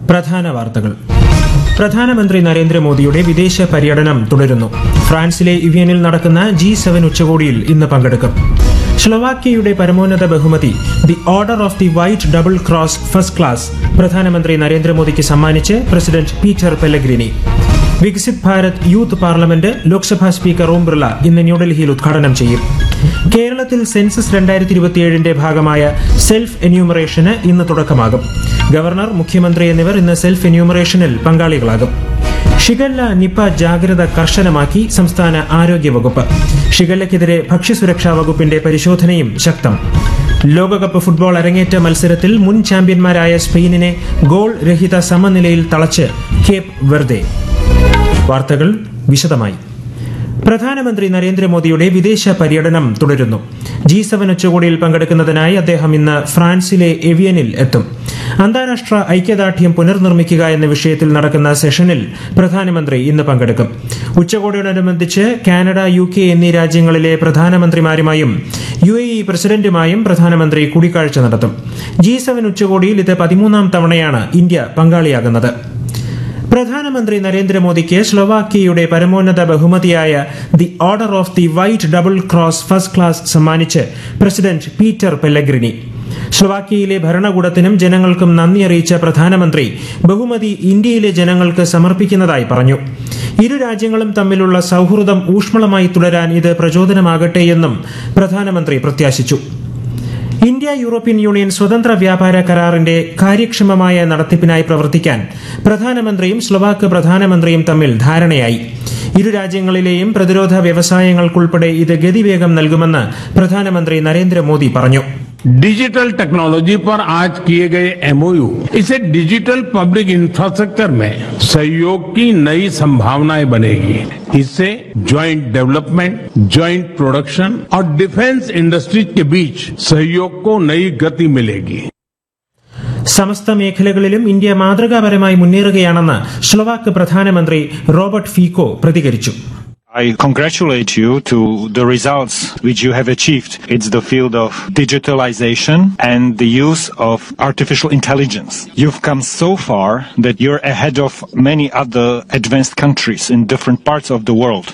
പ്രധാന വാർത്തകൾ പ്രധാനമന്ത്രി നരേന്ദ്രമോദിയുടെ വിദേശ പര്യടനം തുടരുന്നു ഫ്രാൻസിലെ ഇവിയനിൽ നടക്കുന്ന ജി സെവൻ ഉച്ചകോടിയിൽ ഇന്ന് പങ്കെടുക്കും സ്ലൊവാക്യയുടെ പരമോന്നത ബഹുമതി the order of the white double cross first class പ്രധാനമന്ത്രി നരേന്ദ്രമോദിക്ക് സമ്മാനിച്ച് president Peter Pellegrini Viksit Bharat youth parliament Lok Sabha speaker Om Birla ഇന്ന് ന്യൂഡൽഹിയിൽ ഉദ്ഘാടനം ചെയ്യും കേരളത്തിൽ സെൻസസ് രണ്ടായിരത്തി ഇരുപത്തിയേഴിന്റെ ഭാഗമായ സെൽഫ് എന്യൂമറേഷന് ഇന്ന് തുടക്കമാകും ഗവർണർ മുഖ്യമന്ത്രി എന്നിവർ ഇന്ന് സെൽഫ് എന്യൂമറേഷനിൽ പങ്കാളികളാകും ഷിഗല്ല നിപ ജാഗ്രത കർശനമാക്കി സംസ്ഥാന ആരോഗ്യ വകുപ്പ് ഷിഗല്ലയ്ക്കെതിരെ ഭക്ഷ്യസുരക്ഷാ വകുപ്പിന്റെ പരിശോധനയും ശക്തം ലോകകപ്പ് ഫുട്ബോൾ അരങ്ങേറ്റ മത്സരത്തിൽ മുൻ ചാമ്പ്യന്മാരായ സ്പെയിനിനെ ഗോൾ രഹിത സമനിലയിൽ തളച്ച് കേപ്പ് വെർദെ വാർത്തകൾ വിശദമായി പ്രധാനമന്ത്രി നരേന്ദ്രമോദിയുടെ വിദേശ പര്യടനം തുടരുന്നു ജി സെവൻ ഉച്ചകോടിയിൽ പങ്കെടുക്കുന്നതിനായി അദ്ദേഹം ഇന്ന് ഫ്രാൻസിലെ എവിയനിൽ എത്തും അന്താരാഷ്ട്ര ഐക്യദാർഢ്യം പുനർനിർമ്മിക്കുക എന്ന വിഷയത്തിൽ നടക്കുന്ന സെഷനിൽ പ്രധാനമന്ത്രി ഇന്ന് പങ്കെടുക്കും ഉച്ചകോടിയോടനുബന്ധിച്ച് കാനഡ യു കെ എന്നീ രാജ്യങ്ങളിലെ പ്രധാനമന്ത്രിമാരുമായും യു എ ഇ പ്രസിഡന്റുമായും പ്രധാനമന്ത്രി കൂടിക്കാഴ്ച നടത്തും ജി സെവൻ ഉച്ചകോടിയിൽ ഇത് പതിമൂന്നാം തവണയാണ് ഇന്ത്യ പങ്കാളിയാകുന്നത് പ്രധാനമന്ത്രി നരേന്ദ്രമോദിക്ക് സ്ലൊവാക്യയുടെ പരമോന്നത ബഹുമതിയായ the order of the white double cross first class സമ്മാനിച്ച് പ്രസിഡന്റ് പീറ്റർ പെല്ലഗ്രിനി സ്ലൊവാക്യയിലെ ഭരണകൂടത്തിനും ജനങ്ങൾക്കും നന്ദി അറിയിച്ച പ്രധാനമന്ത്രി ബഹുമതി ഇന്ത്യയിലെ ജനങ്ങൾക്ക് സമർപ്പിക്കുന്നതായി പറഞ്ഞു ഇരു രാജ്യങ്ങളും തമ്മിലുള്ള സൌഹൃദം ഊഷ്മളമായി തുടരാൻ ഇത് പ്രചോദനമാകട്ടെയെന്നും പ്രധാനമന്ത്രി പ്രത്യാശിച്ചു ഇന്ത്യ യൂറോപ്യൻ യൂണിയൻ സ്വതന്ത്ര വ്യാപാര കരാറിന്റെ കാര്യക്ഷമമായ നടത്തിപ്പിനായി പ്രവർത്തിക്കാൻ പ്രധാനമന്ത്രിയും സ്ലൊവാക്ക് പ്രധാനമന്ത്രിയും തമ്മിൽ ധാരണയായി ഇരു രാജ്യങ്ങളിലെയും പ്രതിരോധ വ്യവസായങ്ങൾക്കുൾപ്പെടെ ഇത് ഗതിവേഗം നൽകുമെന്ന് പ്രധാനമന്ത്രി നരേന്ദ്രമോദി പറഞ്ഞു डिजिटल टेक्नोलॉजी पर आज किए गए एमओयू इसे डिजिटल पब्लिक इंफ्रास्ट्रक्चर में सहयोग की नई संभावनाएं बनेगी इससे ज्वाइंट डेवलपमेंट ज्वाइंट प्रोडक्शन और डिफेंस इंडस्ट्रीज के बीच सहयोग को नई गति मिलेगी സമസ്ത മേഖലകളിലും ഇന്ത്യ മാതൃകാപരമായി മുന്നേറുകയാണെന്ന് സ്ലൊവാക്ക് പ്രധാനമന്ത്രി റോബർട്ട് ഫീക്കോ പ്രതികരിച്ചു I congratulate you to the results which you have achieved. It's the field of digitalization and the use of artificial intelligence. You've come so far that you're ahead of many other advanced countries in different parts of the world.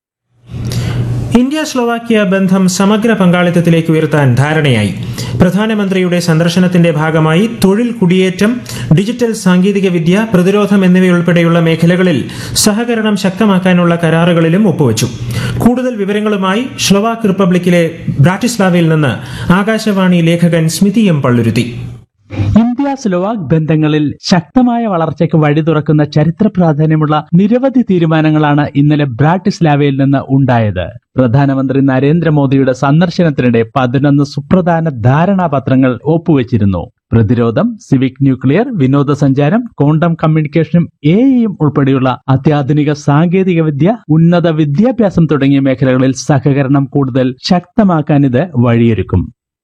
India Slovakia ബന്ധം സമഗ്ര പങ്കാളിത്തത്തിലേക്ക് ഉയർത്താൻ ധാരണയായി പ്രധാനമന്ത്രിയുടെ സന്ദർശനത്തിന്റെ ഭാഗമായി തൊഴിൽ കുടിയേറ്റം digital സാങ്കേതികവിദ്യ പ്രതിരോധം എന്നിവയുൾപ്പെടെയുള്ള മേഖലകളിൽ സഹകരണം ശക്തമാക്കാനുള്ള കരാറുകളിലും ഒപ്പുവച്ചു കൂടുതൽ വിവരങ്ങളുമായി സ്ലൊവാക്ക് റിപ്പബ്ലിക്കിലെ ബ്രാറ്റിസ്ലാവയിൽ നിന്ന് ആകാശവാണി ലേഖകൻ Smithi M Palluruthy India Slovak ബന്ധങ്ങളിൽ ശക്തമായ വളർച്ചയ്ക്ക് വഴി തുറക്കുന്ന ചരിത്ര പ്രാധാന്യമുള്ള നിരവധി തീരുമാനങ്ങളാണ് ഇന്നലെ ബ്രാട്ടിസ്ലാവയിൽ നിന്ന് ഉണ്ടായത് പ്രധാനമന്ത്രി നരേന്ദ്രമോദിയുടെ സന്ദർശനത്തിനിടെ പതിനൊന്ന് സുപ്രധാന ധാരണാപത്രങ്ങൾ ഒപ്പുവെച്ചിരുന്നു പ്രതിരോധം സിവിക് ന്യൂക്ലിയർ വിനോദസഞ്ചാരം ക്വാണ്ടം കമ്മ്യൂണിക്കേഷനും എയും ഉൾപ്പെടെയുള്ള അത്യാധുനിക സാങ്കേതികവിദ്യ ഉന്നത വിദ്യാഭ്യാസം തുടങ്ങിയ മേഖലകളിൽ സഹകരണം കൂടുതൽ ശക്തമാക്കാൻ ഇത് വഴിയൊരുക്കും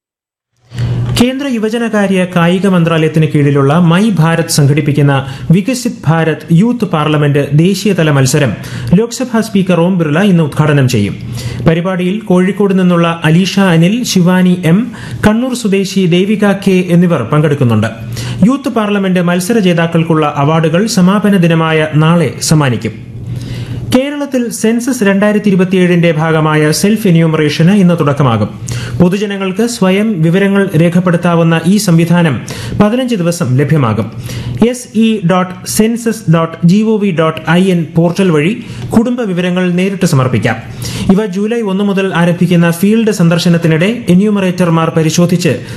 കേന്ദ്ര യുവജനകാര്യ കായിക മന്ത്രാലയത്തിന് കീഴിലുള്ള മൈ ഭാരത് സംഘടിപ്പിക്കുന്ന വികസിത് ഭാരത് യൂത്ത് പാർലമെന്റ് ദേശീയതല മത്സരം ലോക്സഭാ സ്പീക്കർ ഓം ബിർള ഇന്ന് ഉദ്ഘാടനം ചെയ്യും പരിപാടിയിൽ കോഴിക്കോട് നിന്നുള്ള അലീഷ അനിൽ ശിവാനി എം കണ്ണൂർ സ്വദേശി ദേവിക കെ എന്നിവർ പങ്കെടുക്കുന്നുണ്ട് യൂത്ത് പാർലമെന്റ് മത്സര ജേതാക്കൾക്കുള്ള അവാർഡുകൾ സമാപന ദിനമായ നാളെ സമ്മാനിക്കും കേരളത്തിൽ സെൻസസ് രണ്ടായിരത്തി ഇരുപത്തിയേഴിന്റെ ഭാഗമായ സെൽഫ് എന്യൂമറേഷന് ഇന്ന് തുടക്കമാകും പൊതുജനങ്ങൾക്ക് സ്വയം വിവരങ്ങൾ രേഖപ്പെടുത്താവുന്ന ഈ സംവിധാനം പതിനഞ്ച് ദിവസം ലഭ്യമാകും S E dot census dot G O V dot I N portal വഴി കുടുംബ വിവരങ്ങൾ നേരിട്ട് സമർപ്പിക്കാം ഇവ ജൂലൈ ഒന്ന് മുതൽ ആരംഭിക്കുന്ന ഫീൽഡ് സന്ദർശനത്തിനിടെ എന്യൂമറേറ്റർമാർ പരിശോധിച്ച്